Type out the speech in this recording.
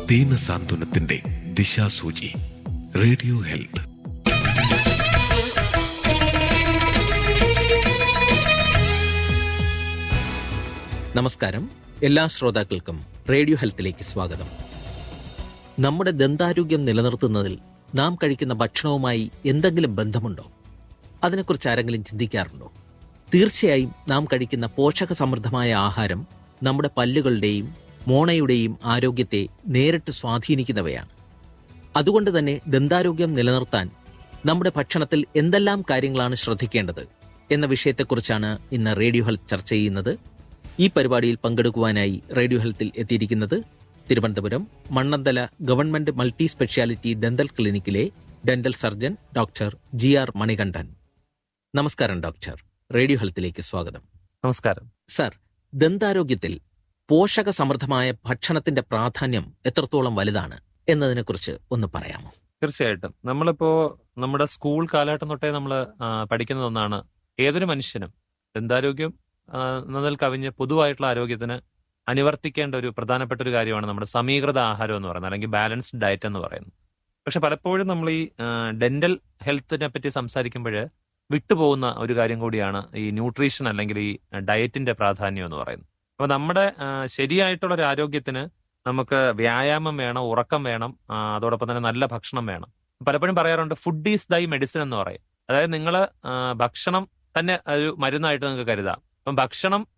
ദീന സാന്ത്വനത്തിന്റെ ദിശാസൂചി radio health നമസ്കാരം എല്ലാ ശ്രോതാക്കൾക്കും റേഡിയോ ഹെൽത്തിലേക്ക് സ്വാഗതം നമ്മുടെ ദന്താരോഗ്യം നിലനിർത്തുന്നതിൽ നാം കഴിക്കുന്ന ഭക്ഷണവുമായി എന്തെങ്കിലും ബന്ധമുണ്ടോ അതിനെക്കുറിച്ച് ആരെങ്കിലും ചിന്തിക്കാറുണ്ടോ തീർച്ചയായും നാം കഴിക്കുന്ന പോഷക സമൃദ്ധമായ ആഹാരം നമ്മുടെ പല്ലുകളുടെയും മോണയുടെയും ആരോഗ്യത്തെ നേരിട്ട് സ്വാധീനിക്കുന്നവയാണ് അതുകൊണ്ട് തന്നെ ദന്താരോഗ്യം നിലനിർത്താൻ നമ്മുടെ ഭക്ഷണത്തിൽ എന്തെല്ലാം കാര്യങ്ങളാണ് ശ്രദ്ധിക്കേണ്ടത് എന്ന വിഷയത്തെക്കുറിച്ചാണ് ഇന്ന് റേഡിയോ ഹെൽത്ത് ചർച്ച ചെയ്യുന്നത് ഈ പരിപാടിയിൽ പങ്കെടുക്കുവാനായി റേഡിയോ ഹെൽത്തിൽ എത്തിയിരിക്കുന്നത് Thiruvananthapuram Mannanthala government multi speciality dental ക്ലിനിക്കിലെ dental surgeon doctor G R Manikandan നമസ്കാരം ഡോക്ടർ റേഡിയോ ഹെൽത്തിലേക്ക് സ്വാഗതം നമസ്കാരം സർ ദന്താരോഗ്യത്തിൽ പോഷക സമൃദ്ധമായ ഭക്ഷണത്തിന്റെ പ്രാധാന്യം എത്രത്തോളം വലുതാണ് എന്നതിനെക്കുറിച്ച് ഒന്ന് പറയാമോ തീർച്ചയായിട്ടും നമ്മളിപ്പോ നമ്മുടെ സ്കൂൾ കാലഘട്ടം തൊട്ടേ നമ്മൾ പഠിക്കുന്ന ഒന്നാണ് ഏതൊരു മനുഷ്യനും ദന്താരോഗ്യം ആ, എന്നതിൽ കവിഞ്ഞ് പൊതുവായിട്ടുള്ള ആരോഗ്യത്തിന് അനുവർത്തിക്കേണ്ട ഒരു പ്രധാനപ്പെട്ട ഒരു കാര്യമാണ് നമ്മുടെ സമീകൃത ആഹാരം എന്ന് പറയുന്നത് അല്ലെങ്കിൽ ബാലൻസ്ഡ് ഡയറ്റ് എന്ന് പറയുന്നത് പക്ഷെ പലപ്പോഴും നമ്മൾ ഈ ഡെന്റൽ ഹെൽത്തിനെ പറ്റി സംസാരിക്കുമ്പോൾ വിട്ടുപോകുന്ന ഒരു കാര്യം കൂടിയാണ് ഈ ന്യൂട്രീഷൻ അല്ലെങ്കിൽ ഈ ഡയറ്റിന്റെ പ്രാധാന്യം എന്ന് പറയുന്നത് അപ്പൊ നമ്മുടെ ആ, ശരിയായിട്ടുള്ള ഒരു ആരോഗ്യത്തിന് നമുക്ക് വ്യായാമം വേണം ഉറക്കം വേണം ആ, അതോടൊപ്പം തന്നെ നല്ല ഭക്ഷണം വേണം പലപ്പോഴും പറയാറുണ്ട് ഫുഡ് ഈസ് ദൈ മെഡിസിൻ എന്ന് പറയും അതായത് നിങ്ങൾ ഭക്ഷണം തന്നെ ഒരു മരുന്നായിട്ട് നിങ്ങൾക്ക് കരുതാം അപ്പം ഭക്ഷണം